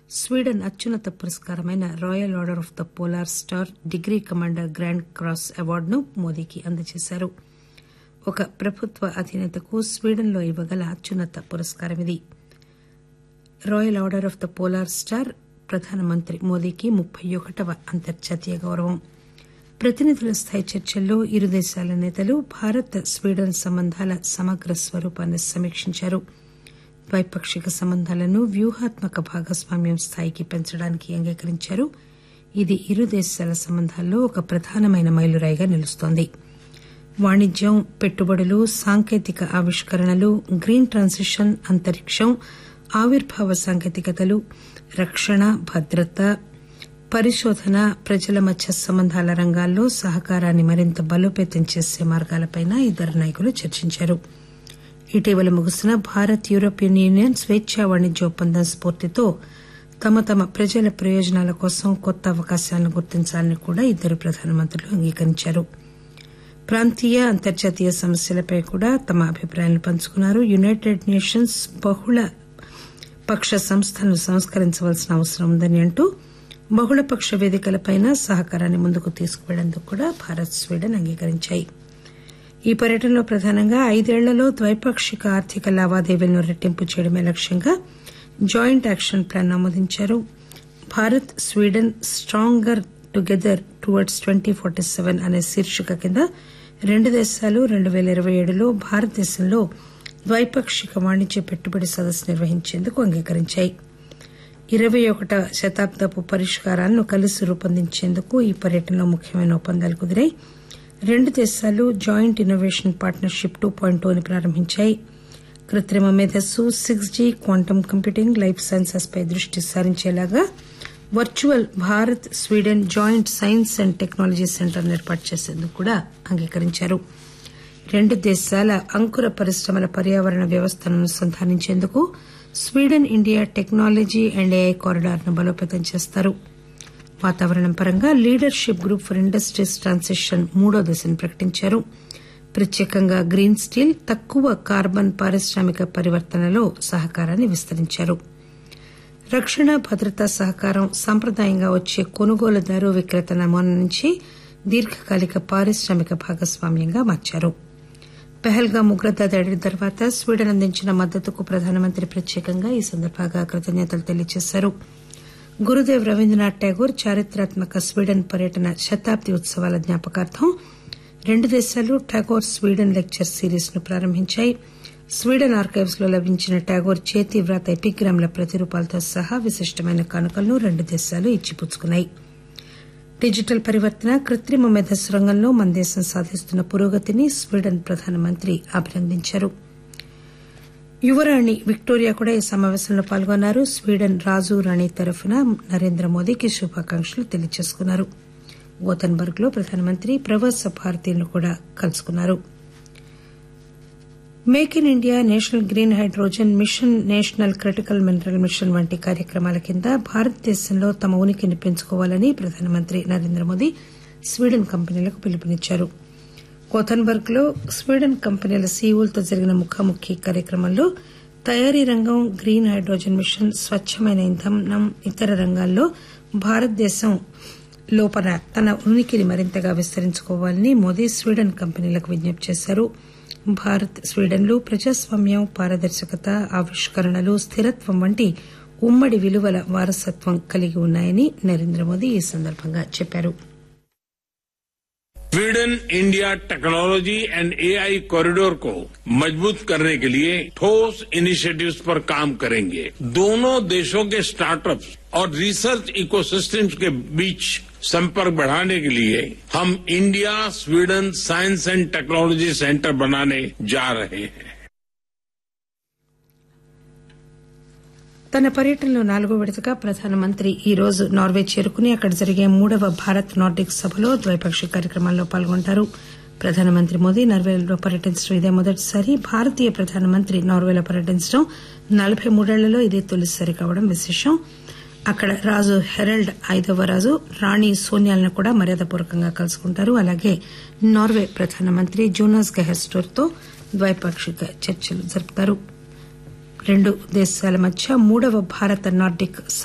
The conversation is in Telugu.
స్వీడన్ అత్యున్నత పురస్కారమైన royal order of the polar star degree commander grand cross అవార్డును మోదీకి అందజేశారు ఒక ప్రభుత్వ అధినేతకు స్వీడన్లో ఇవ్వగల అత్యున్నత పురస్కారం ఇది royal order of the polar star ప్రధానమంత్రి మోదీకి ముప్పై ఒకటవ అంతర్జాతీయ గౌరవం ప్రతినిధుల స్థాయి చర్చల్లో ఇరు దేశాల నేతలు భారత్ స్వీడన్ సంబంధాల సమగ్ర స్వరూపాన్ని సమీక్షించారు ద్వైపాక్షిక సంబంధాలను వ్యూహాత్మక భాగస్వామ్యం స్థాయికి పెంచడానికి అంగీకరించారు ఇది ఇరు దేశాల సంబంధాల్లో ఒక ప్రధానమైన మైలురాయిగా నిలుస్తోంది వాణిజ్యం పెట్టుబడులు సాంకేతిక ఆవిష్కరణలు గ్రీన్ ట్రాన్సిషన్ అంతరిక్షం ఆవిర్భావ సాంకేతికతలు రక్షణ భద్రత పరిశోధన ప్రజల మధ్య సంబంధాల రంగాల్లో సహకారాన్ని మరింత బలోపేతం చేసే మార్గాలపై ఇద్దరు నాయకులు చర్చించారు ఇటీవల ముగిసిన భారత్ యూరోపియన్ యూనియన్ స్వేచ్ఛా వాణిజ్య ఒప్పందం స్ఫూర్తితో తమ తమ ప్రజల ప్రయోజనాల కోసం కొత్త అవకాశాలను గుర్తించాలని కూడా ఇద్దరు ప్రధానమంత్రులు అంగీకరించారు ప్రాంతీయ అంతర్జాతీయ సమస్యలపై కూడా తమ అభిప్రాయాలను పంచుకున్నారు యునైటెడ్ నేషన్స్ బహుళ పక్ష సంస్థలను సంస్కరించవలసిన అవసరం ఉందని అంటూ బహుళపక్ష వేదికలపై సహకారాన్ని ముందుకు తీసుకువెళ్లేందుకు కూడా భారత్ స్వీడన్ అంగీకరించాయి ఈ పర్యటనలో ప్రధానంగా ఐదేళ్లలో ద్వైపాక్షిక ఆర్థిక లావాదేవీలను రెట్టింపు చేయడమే లక్ష్యంగా జాయింట్ యాక్షన్ ప్లాన్ ఆమోదించారు Bharat Sweden stronger together towards twenty forty seven అనే శీర్షిక కింద రెండు దేశాలు రెండు పేల ఇరవై ఏడులో భారతదేశంలో ద్వైపాక్షిక వాణిజ్య పెట్టుబడి సదస్సు నిర్వహించేందుకు అంగీకరించాయి ఇరవై ఒకటవ శతాబ్దపు పరిష్కారాలను కలిసి రూపొందించేందుకు ఈ పర్యటనలో ముఖ్యమైన ఒప్పందాలు కుదిరాయి రెండు దేశాలు joint innovation partnership two point టూని ప్రారంభించాయి కృత్రిమ మేధస్సు six G quantum computing life sciences పై దృష్టి సారించేలాగా virtual Bharat Sweden joint science and technology సెంటర్ను ఏర్పాటు చేసేందుకు కూడా అంగీకరించారు రెండు దేశాల అంకుర పరిశ్రమల పర్యావరణ వ్యవస్థను అనుసంధానించేందుకు Sweden India technology and AI కారిడార్ను బలోపేతం చేస్తారు వాతావరణం పరంగా leadership group for industries transition మూడో దశను ప్రకటించారు ప్రత్యేకంగా గ్రీన్ స్టీల్ తక్కువ కార్బన్ పారిశ్రామిక పరివర్తనలో సహకారాన్ని విస్తరించారు రక్షణ భద్రతా సహకారం సాంప్రదాయంగా వచ్చే కొనుగోలుదారు విక్రేత నమూనా నుంచి దీర్ఘకాలిక పారిశ్రామిక భాగస్వామ్యంగా మార్చారు పెహల్గా ఉగ్రత దాడి తర్వాత స్వీడన్ అందించిన మద్దతుకు ప్రధానమంత్రి ప్రత్యేకంగా ఈ సందర్భంగా కృతజ్ఞతలు తెలియజేశారు గురుదేవ్ రవీంద్రనాథ్ ఠాగూర్ చారిత్రాత్మక స్వీడన్ పర్యటన శతాబ్ది ఉత్సవాల జ్ఞాపకార్థం రెండు దేశాలు ఠాగూర్ స్వీడన్ లెక్చర్ సిరీస్ ను ప్రారంభించాయి స్వీడన్ ఆర్కైవ్స్ లో లభించిన ఠాగూర్ చేతి వ్రాత ఎపిగ్రామ్ల ప్రతిరూపాలతో సహా విశిష్టమైన కానుకలను రెండు దేశాలు ఇచ్చిపుచ్చుకున్నాయి డిజిటల్ పరివర్తన కృత్రిమ మేధస్సు రంగంలో మన దేశం సాధిస్తున్న పురోగతిని స్వీడన్ ప్రధానమంత్రి అభినందించారు యువరాణి విక్టోరియా కూడా ఈ సమావేశంలో పాల్గొన్నారు స్వీడన్ రాజు రాణి తరఫున నరేంద్ర మోదీకి శుభాకాంక్షలు తెలియజేసుకున్నారు గోతన్బర్గ్ లో ప్రధానమంత్రి ప్రవాస భారతీయులను కూడా కలుసుకున్నారు make in India national green hydrogen mission national critical mineral mission వంటి కార్యక్రమాల కింద భారతదేశంలో తమ ఉనికిని పెంచుకోవాలని ప్రధానమంత్రి నరేంద్ర మోదీ స్వీడన్ కంపెనీలకు పిలుపునిచ్చారు గోథన్బర్గ్ లో స్వీడన్ కంపెనీల సీఈఓలతో జరిగిన ముఖాముఖి కార్యక్రమంలో తయారీ రంగం గ్రీన్ హైడ్రోజన్ మిషన్ స్వచ్చమైన ఇంధనం ఇతర రంగాల్లో భారతదేశం లోపల తన ఉనికిని మరింతగా విస్తరించుకోవాలని మోదీ స్వీడన్ కంపెనీలకు విజ్ఞప్తి చేశారు భారత్ స్వీడన్లు ప్రజాస్వామ్యం పారదర్శకత ఆవిష్కరణలు స్థిరత్వం వంటి ఉమ్మడి విలువల వారసత్వం కలిగి ఉన్నాయని నరేంద్ర మోదీ ఈ సందర్భంగా చెప్పారు Sweden India technology and AI corridor को मजबूत करने के लिए ठोस इनिशिएटिव्स पर काम करेंगे दोनों देशों के स्टार्टअप्स और रिसर्च इकोसिस्टम्स के बीच संपर्क बढ़ाने के लिए हम India Sweden science and technology centre बनाने जा रहे हैं తన పర్యటనలో నాలుగో విడతగా ప్రధానమంత్రి ఈ రోజు నార్వే చేరుకుని అక్కడ జరిగే మూడవ భారత్ నార్డిక్ సభలో ద్వైపాక్షిక కార్యక్రమాల్లో పాల్గొంటారు ప్రధానమంత్రి మోదీ నార్వేలో పర్యటించడం ఇదే మొదటిసారి భారతీయ ప్రధానమంత్రి నార్వేలో పర్యటించడం నలబై మూడేళ్లలో ఇదే తొలిసారి కావడం విశేషం అక్కడ రాజు హెరల్డ్ ఐదవ రాజు రాణి సోనియాలను కూడా మర్యాదపూర్వకంగా కలుసుకుంటారు అలాగే నార్వే ప్రధానమంత్రి జోనాస్ గెహెస్టోర్ తో ద్వైపాక్షిక చర్చలు జరుపుతారు రెండు దేశాల మధ్య మూడవ భారత నార్డిక్